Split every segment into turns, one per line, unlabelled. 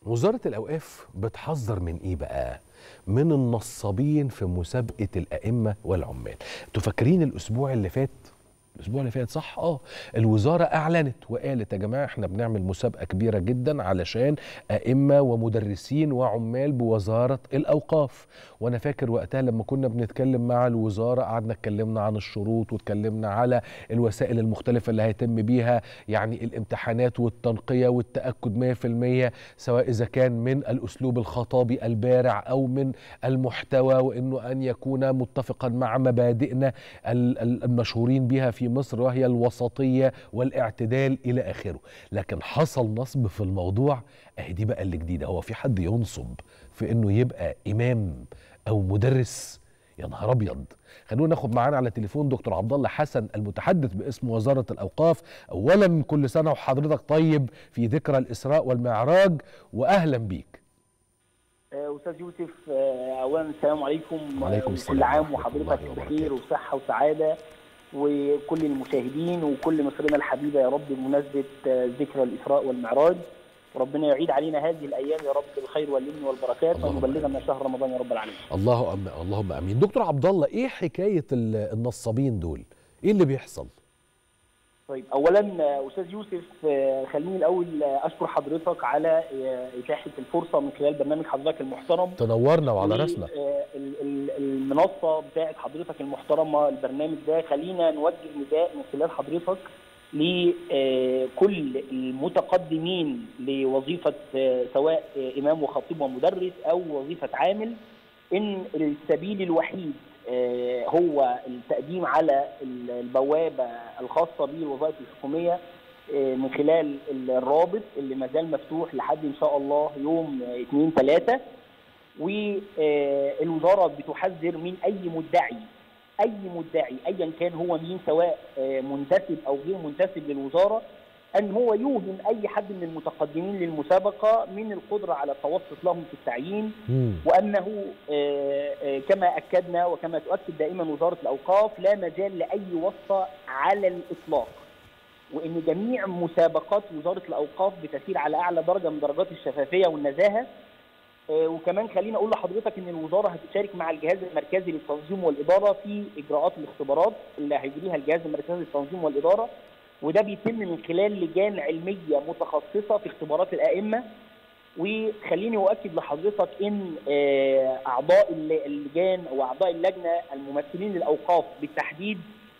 وزارة الأوقاف بتحذر من إيه بقى؟ من النصابين في مسابقة الأئمة والعمال انتوا فاكرين الأسبوع اللي فات الاسبوع اللي فات صح اه الوزاره اعلنت وقالت يا جماعه احنا بنعمل مسابقه كبيره جدا علشان ائمه ومدرسين وعمال بوزاره الاوقاف وانا فاكر وقتها لما كنا بنتكلم مع الوزاره قعدنا اتكلمنا عن الشروط واتكلمنا على الوسائل المختلفه اللي هيتم بيها يعني الامتحانات والتنقيه والتاكد 100% سواء اذا كان من الاسلوب الخطابي البارع او من المحتوى وانه ان يكون متفقا مع مبادئنا المشهورين بها في مصر وهي الوسطية والاعتدال إلى آخره لكن حصل نصب في الموضوع أهي دي بقى اللي جديدة هو في حد ينصب في إنه يبقى إمام أو مدرس يا نهار أبيض خلونا ناخد معانا على تليفون دكتور عبد الله حسن المتحدث باسم وزارة الأوقاف أولا كل سنة وحضرتك طيب في ذكرى الإسراء والمعراج وأهلا بيك
استاذ يوسف اولا السلام عليكم
وعليكم السلام
كل عام وحضرتك بخير وصحه وسعاده وكل المشاهدين وكل مصرنا الحبيبه يا رب بمناسبه ذكرى الاسراء والمعراج وربنا يعيد علينا هذه الايام يا رب بالخير واليمن والبركات ويبلغنا شهر رمضان يا رب العالمين.
الله أم... اللهم امين. دكتور عبد الله ايه حكايه النصابين دول؟ ايه اللي بيحصل؟
طيب اولا استاذ يوسف خليني الاول اشكر حضرتك على اتاحه الفرصه من خلال برنامج حضرتك المحترم
تنورنا وعلى راسنا
المنصه بتاعت حضرتك المحترمه البرنامج ده خلينا نوجه نداء من خلال حضرتك لكل المتقدمين لوظيفه سواء امام وخطيب ومدرس او وظيفه عامل ان السبيل الوحيد هو التقديم على البوابه الخاصه بالوظائف الحكوميه من خلال الرابط اللي ما زال مفتوح لحد ان شاء الله يوم 2 3 والوزاره بتحذر من اي مدعي اي مدعي ايا كان هو مين سواء منتسب او غير منتسب للوزاره ان هو يوهم اي حد من المتقدمين للمسابقه من القدره على التوسط لهم في التعيين وانه كما اكدنا وكما تؤكد دائما وزاره الاوقاف لا مجال لاي واسطه على الاطلاق وان جميع مسابقات وزاره الاوقاف بتسير على اعلى درجه من درجات الشفافيه والنزاهه وكمان خليني اقول لحضرتك ان الوزاره هتشارك مع الجهاز المركزي للتنظيم والاداره في اجراءات الاختبارات اللي هيجريها الجهاز المركزي للتنظيم والاداره وده بيتم من خلال لجان علميه متخصصه في اختبارات الائمه وخليني اؤكد لحضرتك ان اعضاء اللجان او اعضاء اللجنه الممثلين للاوقاف بالتحديد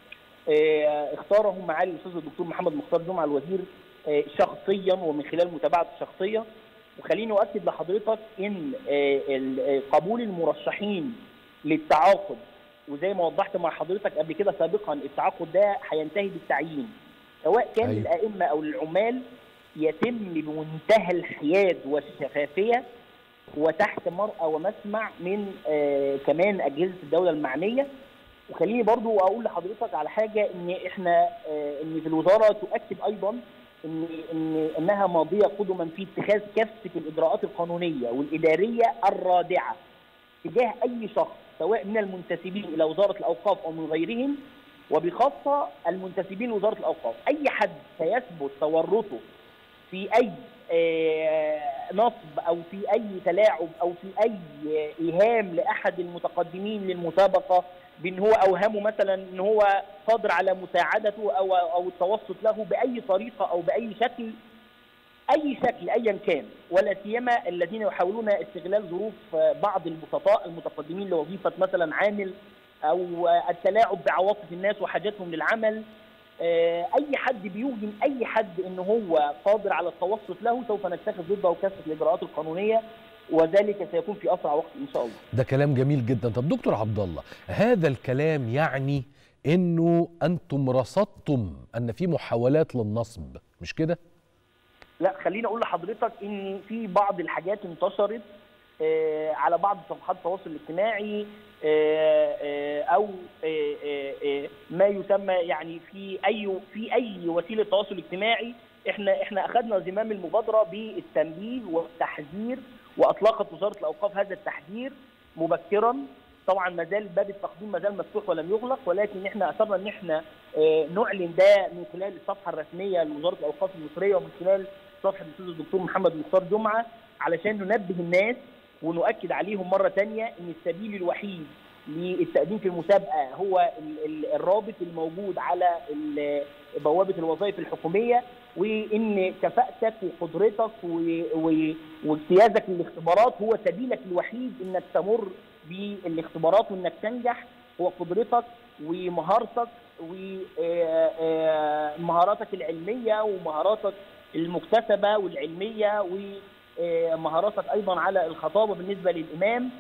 اختارهم معالي الاستاذ الدكتور محمد مختار جمعه الوزير شخصيا ومن خلال متابعته الشخصيه وخليني اؤكد لحضرتك ان قبول المرشحين للتعاقد وزي ما وضحت مع حضرتك قبل كده سابقا التعاقد ده هينتهي بالتعيين سواء كان أيوة. للائمه او للعمال يتم بمنتهى الحياد والشفافيه وتحت مرأى ومسمع من آه كمان اجهزه الدوله المعنيه وخليني برضو اقول لحضرتك على حاجه ان احنا آه ان في الوزاره تؤكد ايضا ان ان انها ماضيه قدما في اتخاذ كافه الاجراءات القانونيه والاداريه الرادعه تجاه اي شخص سواء من المنتسبين الى وزاره الاوقاف او من غيرهم وبخاصه المنتسبين لوزاره الاوقاف، اي حد سيثبت تورطه في اي نصب او في اي تلاعب او في اي ايهام لاحد المتقدمين للمسابقه بان هو اوهمه مثلا ان هو قادر على مساعدته او او التوسط له باي طريقه او باي شكل اي شكل ايا كان ولا سيما الذين يحاولون استغلال ظروف بعض البسطاء المتقدمين لوظيفه مثلا عامل او التلاعب بعواطف الناس وحاجاتهم للعمل اي حد بيوهم اي حد ان هو قادر على التوسط له سوف نتخذ ضده كافه الاجراءات القانونيه وذلك سيكون في اسرع وقت ان شاء الله.
ده كلام جميل جدا، طب دكتور عبد الله هذا الكلام يعني انه انتم رصدتم ان في محاولات للنصب مش كده؟
لا خليني اقول لحضرتك ان في بعض الحاجات انتشرت آه على بعض صفحات التواصل الاجتماعي آه آه او ما يسمى يعني في اي في اي وسيله تواصل اجتماعي احنا احنا اخذنا زمام المبادره بالتنبيه والتحذير واطلقت وزاره الاوقاف هذا التحذير مبكرا طبعا ما زال باب التقديم ما زال مفتوح ولم يغلق ولكن احنا اثرنا ان احنا نعلن ده من خلال الصفحه الرسميه لوزاره الاوقاف المصريه ومن خلال صفحه الاستاذ الدكتور محمد مختار جمعه علشان ننبه الناس ونؤكد عليهم مره تانية ان السبيل الوحيد للتقديم في المسابقه هو ال- ال- الرابط الموجود على ال- بوابه الوظائف الحكوميه وان كفاءتك وقدرتك و- و- واجتيازك للاختبارات هو سبيلك الوحيد انك تمر بالاختبارات وانك تنجح هو قدرتك ومهارتك ومهاراتك العلميه ومهاراتك المكتسبه والعلميه ومهاراتك ايضا على الخطابه بالنسبه للامام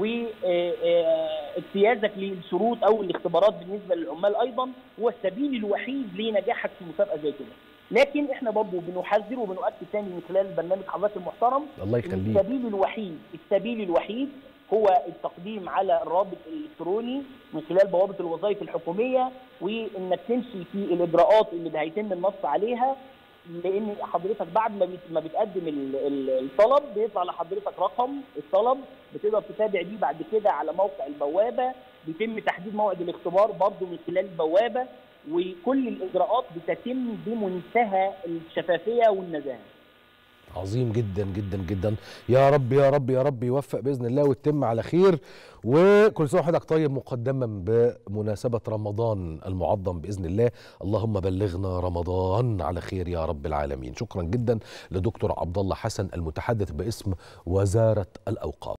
واجتيازك للشروط او الاختبارات بالنسبه للعمال ايضا هو السبيل الوحيد لنجاحك في مسابقه زي كده. لكن احنا برضه بنحذر وبنؤكد تاني من خلال برنامج حضرتك المحترم
الله
إن
يخليك
السبيل الوحيد السبيل الوحيد هو التقديم على الرابط الالكتروني من خلال بوابه الوظائف الحكوميه وانك تمشي في الاجراءات اللي هيتم النص عليها لان حضرتك بعد ما بت- ما بتقدم ال- ال- الطلب بيطلع لحضرتك رقم الطلب بتقدر تتابع بيه بعد كده على موقع البوابه بيتم تحديد موعد الاختبار برضه من خلال البوابه وكل الاجراءات بتتم بمنتهى الشفافيه والنزاهه
عظيم جدا جدا جدا يا رب يا رب يا رب يوفق باذن الله وتتم على خير وكل سنه وحضرتك طيب مقدما بمناسبه رمضان المعظم باذن الله اللهم بلغنا رمضان على خير يا رب العالمين شكرا جدا لدكتور عبد الله حسن المتحدث باسم وزاره الاوقاف